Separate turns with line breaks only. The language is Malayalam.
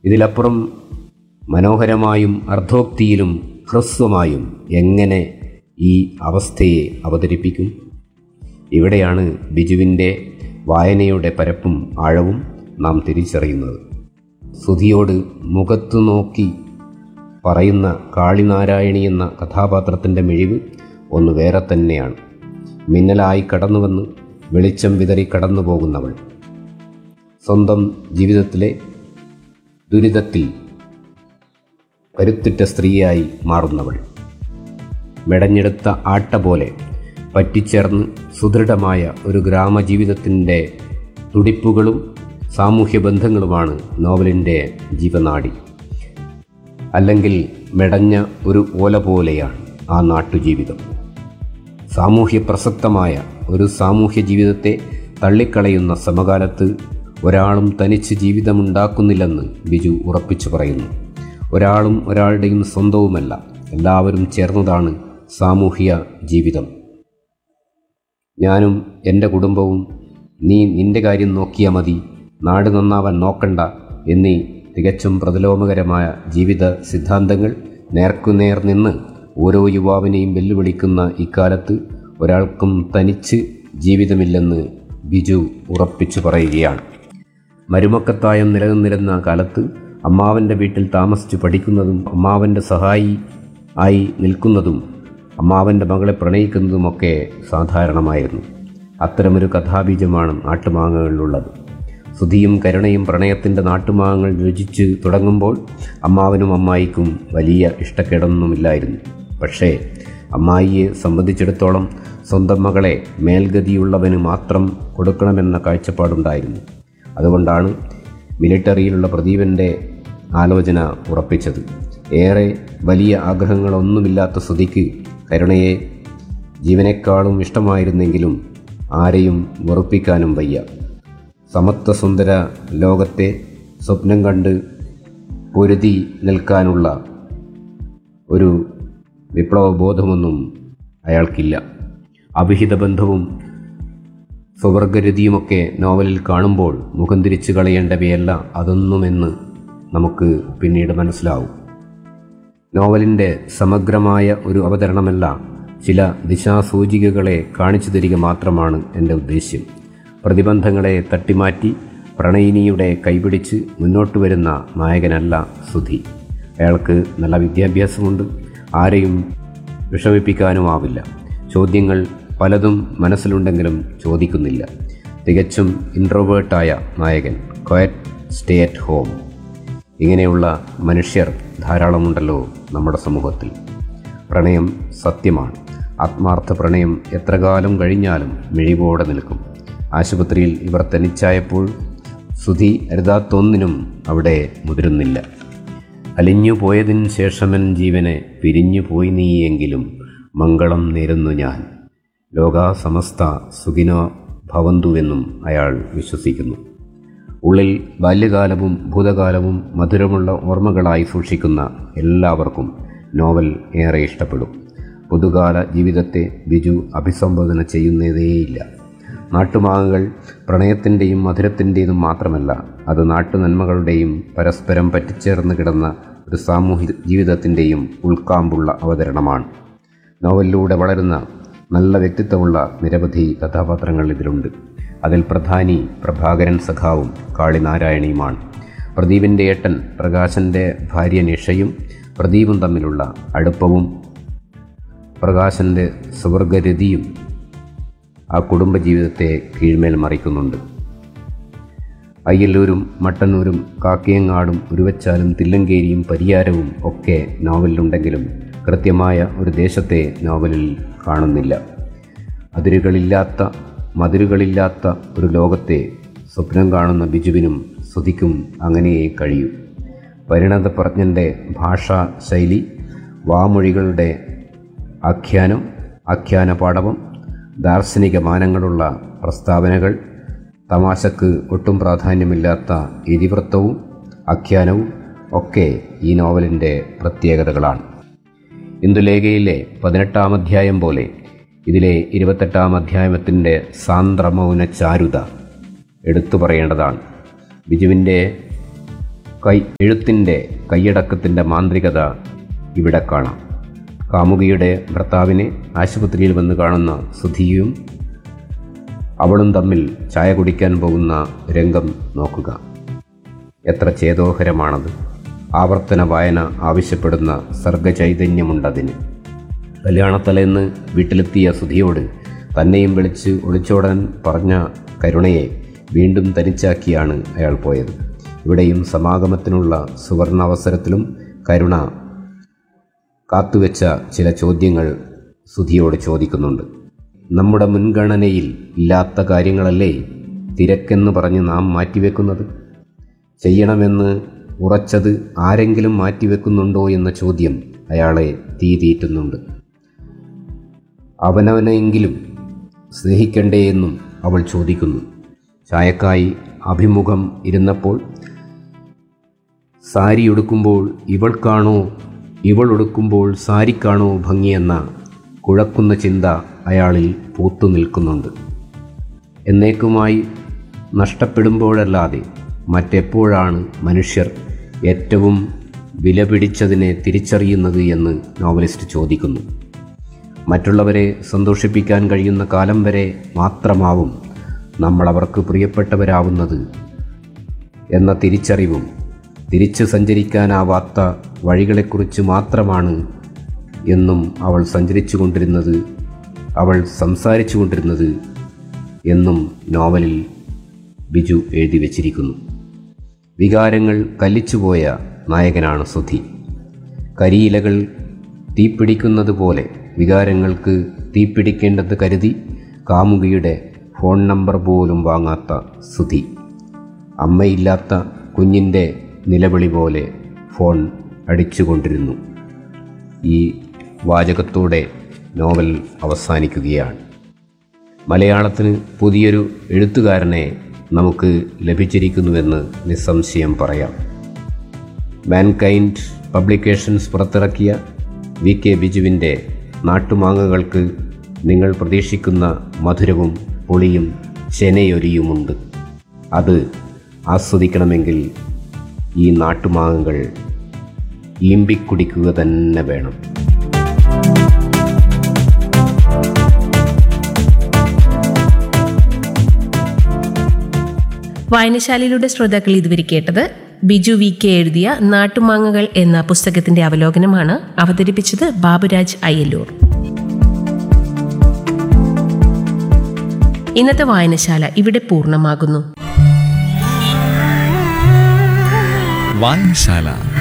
ഇതിലപ്പുറം മനോഹരമായും അർദ്ധോക്തിയിലും ഹ്രസ്വമായും എങ്ങനെ ഈ അവസ്ഥയെ അവതരിപ്പിക്കും ഇവിടെയാണ് ബിജുവിൻ്റെ വായനയുടെ പരപ്പും ആഴവും നാം തിരിച്ചറിയുന്നത് സുധിയോട് മുഖത്തു നോക്കി പറയുന്ന കാളിനാരായണി എന്ന കഥാപാത്രത്തിൻ്റെ മിഴിവ് ഒന്ന് വേറെ തന്നെയാണ് മിന്നലായി കടന്നുവന്ന് വെളിച്ചം വിതറി കടന്നു പോകുന്നവൾ സ്വന്തം ജീവിതത്തിലെ ദുരിതത്തിൽ കരുത്തുറ്റ സ്ത്രീയായി മാറുന്നവൾ മെടഞ്ഞെടുത്ത ആട്ട പോലെ പറ്റിച്ചേർന്ന് സുദൃഢമായ ഒരു ഗ്രാമജീവിതത്തിൻ്റെ തുടിപ്പുകളും സാമൂഹ്യ ബന്ധങ്ങളുമാണ് നോവലിൻ്റെ ജീവനാടി അല്ലെങ്കിൽ മെടഞ്ഞ ഒരു ഓല പോലെയാണ് ആ നാട്ടുജീവിതം സാമൂഹ്യ പ്രസക്തമായ ഒരു സാമൂഹ്യ ജീവിതത്തെ തള്ളിക്കളയുന്ന സമകാലത്ത് ഒരാളും തനിച്ച് ജീവിതമുണ്ടാക്കുന്നില്ലെന്ന് ബിജു ഉറപ്പിച്ചു പറയുന്നു ഒരാളും ഒരാളുടെയും സ്വന്തവുമല്ല എല്ലാവരും ചേർന്നതാണ് സാമൂഹ്യ ജീവിതം ഞാനും എൻ്റെ കുടുംബവും നീ നിന്റെ കാര്യം നോക്കിയാൽ മതി നാട് നന്നാവാൻ നോക്കണ്ട എന്നീ തികച്ചും പ്രതിലോമകരമായ ജീവിത സിദ്ധാന്തങ്ങൾ നേർക്കുനേർ നിന്ന് ഓരോ യുവാവിനെയും വെല്ലുവിളിക്കുന്ന ഇക്കാലത്ത് ഒരാൾക്കും തനിച്ച് ജീവിതമില്ലെന്ന് ബിജു ഉറപ്പിച്ചു പറയുകയാണ് മരുമക്കത്തായം നിലനിന്നിരുന്ന കാലത്ത് അമ്മാവൻ്റെ വീട്ടിൽ താമസിച്ചു പഠിക്കുന്നതും അമ്മാവൻ്റെ സഹായി ആയി നിൽക്കുന്നതും അമ്മാവൻ്റെ മകളെ പ്രണയിക്കുന്നതുമൊക്കെ സാധാരണമായിരുന്നു അത്തരമൊരു കഥാബീജമാണ് നാട്ടുമാങ്ങകളിലുള്ളത് സുധിയും കരുണയും പ്രണയത്തിൻ്റെ നാട്ടുമാങ്ങകൾ രുചിച്ച് തുടങ്ങുമ്പോൾ അമ്മാവനും അമ്മായിക്കും വലിയ ഇഷ്ടക്കേടൊന്നുമില്ലായിരുന്നു പക്ഷേ അമ്മായിയെ സംബന്ധിച്ചിടത്തോളം സ്വന്തം മകളെ മേൽഗതിയുള്ളവന് മാത്രം കൊടുക്കണമെന്ന കാഴ്ചപ്പാടുണ്ടായിരുന്നു അതുകൊണ്ടാണ് മിലിട്ടറിയിലുള്ള പ്രദീപൻ്റെ ആലോചന ഉറപ്പിച്ചത് ഏറെ വലിയ ആഗ്രഹങ്ങളൊന്നുമില്ലാത്ത സുധിക്ക് കരുണയെ ജീവനേക്കാളും ഇഷ്ടമായിരുന്നെങ്കിലും ആരെയും വെറുപ്പിക്കാനും വയ്യ സമത്വസുന്ദര ലോകത്തെ സ്വപ്നം കണ്ട് പൊരുതി നിൽക്കാനുള്ള ഒരു വിപ്ലവബോധമൊന്നും അയാൾക്കില്ല അഭിഹിത ബന്ധവും സ്വവർഗരതിയുമൊക്കെ നോവലിൽ കാണുമ്പോൾ മുഖം തിരിച്ചു കളയേണ്ടവയല്ല അതൊന്നുമെന്ന് നമുക്ക് പിന്നീട് മനസ്സിലാവും നോവലിൻ്റെ സമഗ്രമായ ഒരു അവതരണമല്ല ചില ദിശാസൂചികകളെ കാണിച്ചു തരിക മാത്രമാണ് എൻ്റെ ഉദ്ദേശ്യം പ്രതിബന്ധങ്ങളെ തട്ടിമാറ്റി പ്രണയിനിയുടെ കൈപിടിച്ച് മുന്നോട്ട് വരുന്ന നായകനല്ല സുധി അയാൾക്ക് നല്ല വിദ്യാഭ്യാസമുണ്ട് ആരെയും വിഷമിപ്പിക്കാനുമാവില്ല ചോദ്യങ്ങൾ പലതും മനസ്സിലുണ്ടെങ്കിലും ചോദിക്കുന്നില്ല തികച്ചും ഇൻട്രോവേർട്ടായ നായകൻ ക്വയറ്റ് സ്റ്റേ അറ്റ് ഹോം ഇങ്ങനെയുള്ള മനുഷ്യർ ധാരാളമുണ്ടല്ലോ നമ്മുടെ സമൂഹത്തിൽ പ്രണയം സത്യമാണ് ആത്മാർത്ഥ പ്രണയം എത്ര കാലം കഴിഞ്ഞാലും മിഴിവോടെ നിൽക്കും ആശുപത്രിയിൽ ഇവർ തനിച്ചായപ്പോൾ സുധി അരുതാത്തൊന്നിനും അവിടെ മുതിരുന്നില്ല അലിഞ്ഞു പോയതിന് ശേഷമൻ ജീവനെ പിരിഞ്ഞു പോയി നീയെങ്കിലും മംഗളം നേരുന്നു ഞാൻ ലോകാസമസ്ത സുഖിനോ ഭവന്തുവെന്നും അയാൾ വിശ്വസിക്കുന്നു ഉള്ളിൽ ബാല്യകാലവും ഭൂതകാലവും മധുരമുള്ള ഓർമ്മകളായി സൂക്ഷിക്കുന്ന എല്ലാവർക്കും നോവൽ ഏറെ ഇഷ്ടപ്പെടും പുതുകാല ജീവിതത്തെ ബിജു അഭിസംബോധന ചെയ്യുന്നതേയില്ല നാട്ടുമാങ്ങകൾ പ്രണയത്തിൻ്റെയും മധുരത്തിൻ്റെതും മാത്രമല്ല അത് നാട്ടുനന്മകളുടെയും പരസ്പരം പറ്റിച്ചേർന്ന് കിടന്ന ഒരു സാമൂഹിക ജീവിതത്തിൻ്റെയും ഉൾക്കാമ്പുള്ള അവതരണമാണ് നോവലിലൂടെ വളരുന്ന നല്ല വ്യക്തിത്വമുള്ള നിരവധി കഥാപാത്രങ്ങൾ ഇതിലുണ്ട് അതിൽ പ്രധാനി പ്രഭാകരൻ സഖാവും കാളിനാരായണിയുമാണ് പ്രദീപിൻ്റെ ഏട്ടൻ പ്രകാശൻ്റെ ഭാര്യ നിഷയും പ്രദീപും തമ്മിലുള്ള അടുപ്പവും പ്രകാശൻ്റെ സുവർഗരതിയും ആ കുടുംബജീവിതത്തെ കീഴ്മേൽ മറിക്കുന്നുണ്ട് അയ്യല്ലൂരും മട്ടന്നൂരും കാക്കിയങ്ങാടും ഉരുവച്ചാലും തില്ലങ്കേരിയും പരിയാരവും ഒക്കെ നോവലിലുണ്ടെങ്കിലും കൃത്യമായ ഒരു ദേശത്തെ നോവലിൽ കാണുന്നില്ല അതിരുകളില്ലാത്ത മതിരുകളില്ലാത്ത ഒരു ലോകത്തെ സ്വപ്നം കാണുന്ന ബിജുവിനും സുധിക്കും അങ്ങനെയേ കഴിയൂ പരിണതപ്രജ്ഞൻ്റെ ഭാഷാ ശൈലി വാമൊഴികളുടെ ആഖ്യാനം ആഖ്യാന പാടവം ദാർശനിക മാനങ്ങളുള്ള പ്രസ്താവനകൾ തമാശക്ക് ഒട്ടും പ്രാധാന്യമില്ലാത്ത ഇതിവൃത്തവും ആഖ്യാനവും ഒക്കെ ഈ നോവലിൻ്റെ പ്രത്യേകതകളാണ് ഇന്ദുലേഖയിലെ പതിനെട്ടാം അധ്യായം പോലെ ഇതിലെ ഇരുപത്തെട്ടാം അധ്യായത്തിൻ്റെ സാന്ദ്രമൗന ചാരുത എടുത്തു പറയേണ്ടതാണ് ബിജുവിൻ്റെ കൈ എഴുത്തിൻ്റെ കൈയടക്കത്തിൻ്റെ മാന്ത്രികത ഇവിടെ കാണാം കാമുകിയുടെ ഭർത്താവിനെ ആശുപത്രിയിൽ വന്ന് കാണുന്ന സുധിയും അവളും തമ്മിൽ ചായ കുടിക്കാൻ പോകുന്ന രംഗം നോക്കുക എത്ര ചേതോഹരമാണത് ആവർത്തന വായന ആവശ്യപ്പെടുന്ന സർഗചൈതന്യമുണ്ടതിന് കല്യാണത്തലേന്ന് വീട്ടിലെത്തിയ സുധിയോട് തന്നെയും വിളിച്ച് ഒളിച്ചോടാൻ പറഞ്ഞ കരുണയെ വീണ്ടും തനിച്ചാക്കിയാണ് അയാൾ പോയത് ഇവിടെയും സമാഗമത്തിനുള്ള സുവർണാവസരത്തിലും കരുണ കാത്തുവെച്ച ചില ചോദ്യങ്ങൾ സുധിയോട് ചോദിക്കുന്നുണ്ട് നമ്മുടെ മുൻഗണനയിൽ ഇല്ലാത്ത കാര്യങ്ങളല്ലേ തിരക്കെന്ന് പറഞ്ഞ് നാം മാറ്റിവെക്കുന്നത് ചെയ്യണമെന്ന് ഉറച്ചത് ആരെങ്കിലും മാറ്റിവെക്കുന്നുണ്ടോ എന്ന ചോദ്യം അയാളെ തീ തീറ്റുന്നുണ്ട് അവനവനെങ്കിലും സ്നേഹിക്കണ്ടേ എന്നും അവൾ ചോദിക്കുന്നു ചായക്കായി അഭിമുഖം ഇരുന്നപ്പോൾ സാരി ഉടുക്കുമ്പോൾ ഇവൾക്കാണോ ഇവൾ ഉടുക്കുമ്പോൾ സാരിക്കാണോ ഭംഗിയെന്ന കുഴക്കുന്ന ചിന്ത അയാളിൽ പൂത്തു നിൽക്കുന്നുണ്ട് എന്നേക്കുമായി നഷ്ടപ്പെടുമ്പോഴല്ലാതെ മറ്റെപ്പോഴാണ് മനുഷ്യർ ഏറ്റവും വിലപിടിച്ചതിനെ തിരിച്ചറിയുന്നത് എന്ന് നോവലിസ്റ്റ് ചോദിക്കുന്നു മറ്റുള്ളവരെ സന്തോഷിപ്പിക്കാൻ കഴിയുന്ന കാലം വരെ മാത്രമാവും നമ്മൾ അവർക്ക് പ്രിയപ്പെട്ടവരാവുന്നത് എന്ന തിരിച്ചറിവും തിരിച്ച് സഞ്ചരിക്കാനാവാത്ത വഴികളെക്കുറിച്ച് മാത്രമാണ് എന്നും അവൾ സഞ്ചരിച്ചു കൊണ്ടിരുന്നത് അവൾ സംസാരിച്ചു കൊണ്ടിരുന്നത് എന്നും നോവലിൽ ബിജു എഴുതി വച്ചിരിക്കുന്നു വികാരങ്ങൾ കല്ലിച്ചുപോയ നായകനാണ് സുധി കരിയിലകൾ തീപിടിക്കുന്നത് പോലെ വികാരങ്ങൾക്ക് തീപിടിക്കേണ്ടത് കരുതി കാമുകിയുടെ ഫോൺ നമ്പർ പോലും വാങ്ങാത്ത സുധി അമ്മയില്ലാത്ത കുഞ്ഞിൻ്റെ നിലവിളി പോലെ ഫോൺ അടിച്ചുകൊണ്ടിരുന്നു ഈ വാചകത്തോടെ നോവൽ അവസാനിക്കുകയാണ് മലയാളത്തിന് പുതിയൊരു എഴുത്തുകാരനെ നമുക്ക് ലഭിച്ചിരിക്കുന്നുവെന്ന് നിസ്സംശയം പറയാം മാൻകൈൻഡ് പബ്ലിക്കേഷൻസ് പുറത്തിറക്കിയ വി കെ ബിജുവിൻ്റെ നാട്ടുമാങ്ങകൾക്ക് നിങ്ങൾ പ്രതീക്ഷിക്കുന്ന മധുരവും പുളിയും ചെനയൊരിയുമുണ്ട് അത് ആസ്വദിക്കണമെങ്കിൽ ഈ നാട്ടുമാങ്ങകൾ ഈമ്പിക്കുടിക്കുക തന്നെ വേണം
വായനശാലയിലൂടെ ശ്രോതാക്കൾ ഇതുവരെ കേട്ടത് ബിജു വി കെ എഴുതിയ നാട്ടുമാങ്ങകൾ എന്ന പുസ്തകത്തിന്റെ അവലോകനമാണ് അവതരിപ്പിച്ചത് ബാബുരാജ് അയ്യല്ലൂർ ഇന്നത്തെ വായനശാല ഇവിടെ പൂർണ്ണമാകുന്നു
വായനശാല